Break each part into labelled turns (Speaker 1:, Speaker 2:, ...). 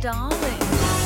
Speaker 1: Darling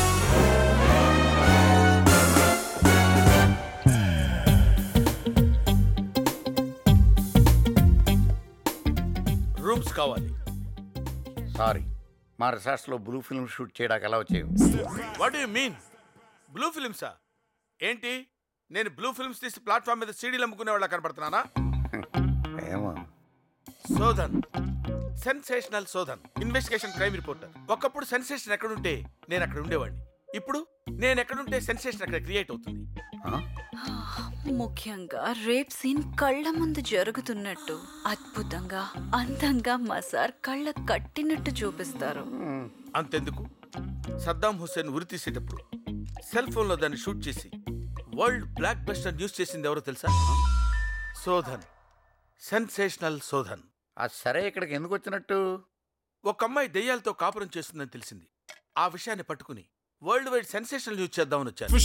Speaker 2: rooms కావాలి
Speaker 3: sorry మా రిసార్ట్స్లో blue film shoot చేయడానికి ఎలా వచ్చాయి
Speaker 2: వాట్ యు మీన్ బ్లూ ఫిల్మ్సా ఏంటి నేను బ్లూ ఫిల్మ్స్ తీసి ప్లాట్ఫామ్ మీద సీడీలు అమ్ముకునే వాళ్ళ కనపడుతున్నానా
Speaker 3: ఏమో
Speaker 2: Sodan sensational Sodan investigation crime reporter ఒకప్పుడు సెన్సేషన్ ఎక్కడుంటే నేను అక్కడ ఉండేవాడిని ఇప్పుడు నేను ఎక్కడుంటే సెన్సేషన్ అక్కడ క్రియేట్ అవుతుంది
Speaker 3: ఆ?
Speaker 1: ముఖ్యంగా రేప్ సీన్ కళ్ళ ముందు జరుగుతున్నట్టు అద్భుతంగా అందంగా మా సార్ కళ్ళ కట్టినట్టు చూపిస్తారు
Speaker 2: అంతెందుకు సద్దాం హుస్సేన్ ఉరి తీసేటప్పుడు సెల్ ఫోన్లో దాన్ని షూట్ చేసి వరల్డ్ బ్లాక్ బస్టర్ న్యూస్ చేసింది ఎవరో తెలుసా సోధన్ సెన్సేషనల్ సోధన్
Speaker 3: అది సరే ఇక్కడికి ఎందుకు వచ్చినట్టు
Speaker 2: ఒక అమ్మాయి దెయ్యాలతో కాపురం చేస్తుందని తెలిసింది ఆ విషయాన్ని పట్టుకుని వరల్డ్ వైడ్ సెన్సేషనల్ న్యూస్ చేద్దామని వచ్చాను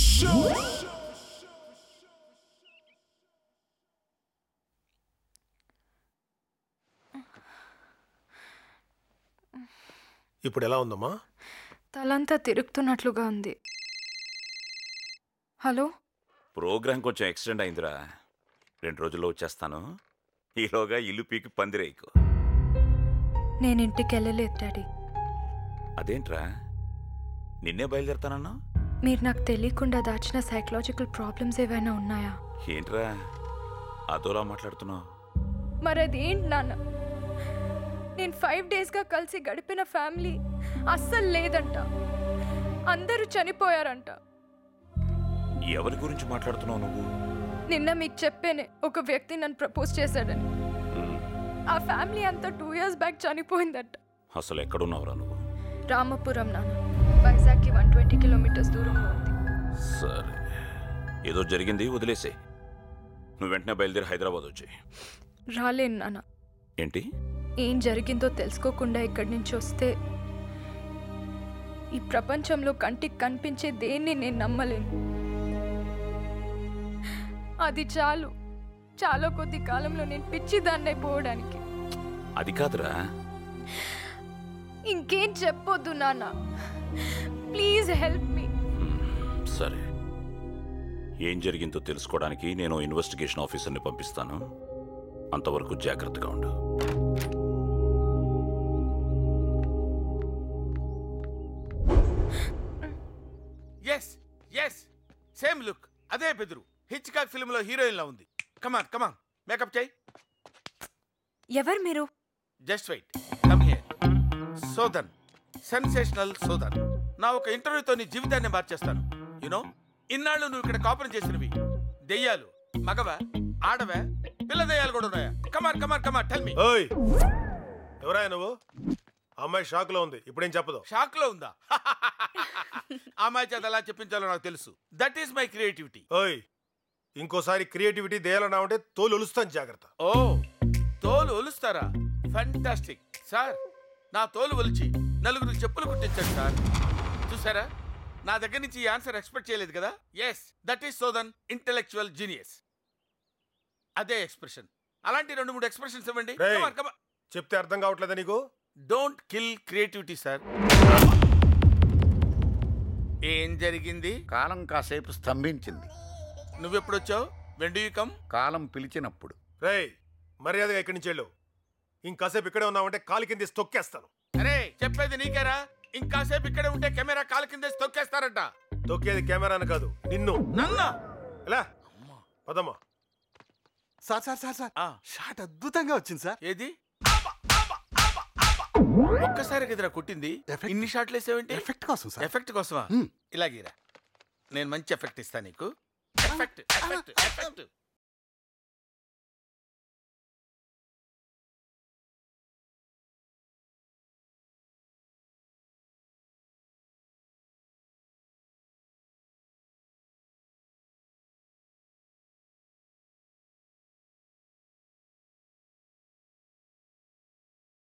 Speaker 4: ఇప్పుడు ఎలా ఉందమ్మా
Speaker 5: తలంతా తిరుగుతున్నట్లుగా ఉంది హలో
Speaker 6: ప్రోగ్రాం కొంచెం ఎక్స్టెండ్ అయిందిరా రెండు రోజుల్లో వచ్చేస్తాను ఈలోగా ఇల్లు పీకి పందిరేయకు
Speaker 5: నేను ఇంటికి వెళ్ళలేదు డాడీ
Speaker 6: అదేంట్రా నిన్నే బయలుదేరతానన్నా
Speaker 5: మీరు నాకు తెలియకుండా దాచిన సైకలాజికల్ ప్రాబ్లమ్స్ ఏవైనా ఉన్నాయా
Speaker 6: ఏంట్రా అదోలా మాట్లాడుతున్నావు
Speaker 5: మరి అదేంటి నాన్న నేను ఫైవ్ డేస్గా కలిసి గడిపిన ఫ్యామిలీ అస్సలు లేదంట అందరూ చనిపోయారంట
Speaker 6: ఎవరి గురించి మాట్లాడుతున్నావు నువ్వు
Speaker 5: నిన్న మీకు చెప్పేనే ఒక వ్యక్తి నన్ను ప్రపోజ్ చేశాడని
Speaker 6: ఉమ్,
Speaker 5: ఆ ఫ్యామిలీ అంతా టూ ఇయర్స్ బ్యాక్ చనిపోయిందంట
Speaker 6: అసలు ఎక్కడున్నావురా నువ్వు
Speaker 5: రామపురం నాన్న వైజాగ్కి వన్ ట్వంటీ కిలోమీటర్స్ దూరంలో ఉంది
Speaker 6: సరే ఏదో జరిగింది వదిలేసే నువ్వు వెంటనే బయలుదేరి హైదరాబాద్ వచ్చి
Speaker 5: రాలేను నాన్న
Speaker 6: ఏంటి
Speaker 5: ఏం జరిగిందో తెలుసుకోకుండా ఇక్కడి నుంచి వస్తే ఈ ప్రపంచంలో కంటికి కనిపించే దేన్ని నేను నమ్మలేను అది చాలు చాలా కొద్ది కాలంలో నేను పిచ్చిదాన్ని అయిపోవడానికి
Speaker 6: అది కాదురా
Speaker 5: ఇంకేం చెప్పొద్దు నాన్న ప్లీజ్ హెల్ప్ మీ
Speaker 6: ఉమ్, సరే ఏం జరిగిందో తెలుసుకోవడానికి నేను ఇన్వెస్టిగేషన్ ఆఫీసర్ని పంపిస్తాను అంతవరకు జాగ్రత్తగా ఉండు
Speaker 2: ఎస్ ఎస్ సేమ్ లుక్ అదే బెదురు హిచ్కాక్ ఫిల్మ్ లో హీరోయిన్ లా ఉంది కమాన్ కమాన్ మేకప్ చేయి
Speaker 1: ఎవరు మీరు
Speaker 2: just wait come here Sodan sensational Sodan నా ఒక ఇంటర్వ్యూతో నీ జీవితాన్ని మార్చేస్తాను యునో ఇన్నాళ్ళు నువ్వు ఇక్కడ కాపురం చేసినవి దెయ్యాలు మగవా ఆడవా పిల్ల దెయ్యాలు కూడా ఉన్నాయా కమాన్ కమాన్ కమాన్ టెల్ మీ
Speaker 4: ఓయ్ ఎవరా నువ్వు ఆ అమ్మాయి షాక్ లో ఉంది ఇప్పుడేం చెప్పదు
Speaker 2: షాక్ లో ఉందా ఆ అమ్మాయి చేత ఎలా చెప్పించాలో నాకు తెలుసు దట్ ఈస్ మై క్రియేటివిటీ
Speaker 4: ఓయ్ ఇంకోసారి క్రియేటివిటీ దేయాలన్నా ఉంటే తోలు ఒలుస్తాను జాగ్రత్త
Speaker 2: ఓ తోలు ఒలుస్తారా ఫంటాస్టిక్ సార్ నా తోలు ఒలిచి నలుగురు చెప్పులు కుట్టించండి సార్ చూసారా నా దగ్గర నుంచి ఈ ఆన్సర్ ఎక్స్పెక్ట్ చేయలేదు కదా yes that is Sodan intellectual genius అదే ఎక్స్ప్రెషన్ అలాంటి రెండు మూడు ఎక్స్ప్రెషన్స్ ఇవ్వండి
Speaker 4: రేయ్. చెప్తే అర్థం కావట్లేదా నీకు
Speaker 2: డోంట్ కిల్ క్రియేటివిటీ సార్ ఏం జరిగింది
Speaker 3: కాలం కాసేపు స్తంభించింది
Speaker 2: నువ్వెప్పుడొచ్చావు వెండు యూ కమ్
Speaker 3: కాలం పిలిచినప్పుడు
Speaker 4: రేయ్ మర్యాదగా ఇక్కడి నుంచి వెళ్ళు ఇంకాసేపు ఇక్కడే ఉన్నావంటే కాలు కింద వేసి తొక్కేస్తాను
Speaker 2: అరే చెప్పేది నీకేరా ఇంకాసేపు ఇక్కడే ఉంటే కెమెరా కాల కింద తొక్కేస్తారంట
Speaker 4: తొక్కేది కెమెరాను కాదు నిన్ను
Speaker 2: నన్న
Speaker 4: ఎలా పదమ్మా
Speaker 7: సార్ సార్ సార్ సార్
Speaker 2: ఆ,
Speaker 7: షాట్ అద్భుతంగా వచ్చింది సార్
Speaker 2: ఏది ఒక్కసారి కదరా కొట్టింది
Speaker 7: Effect.
Speaker 2: ఇన్ని షాట్లు వేసావేంటి
Speaker 7: ఎఫెక్ట్ కోసం సార్
Speaker 2: ఎఫెక్ట్ కోసమా
Speaker 7: Hmm.
Speaker 2: ఇలాగీరా నేను మంచి ఎఫెక్ట్ ఇస్తాను నీకు ఎఫెక్ట్ ఎఫెక్ట్ ఎఫెక్ట్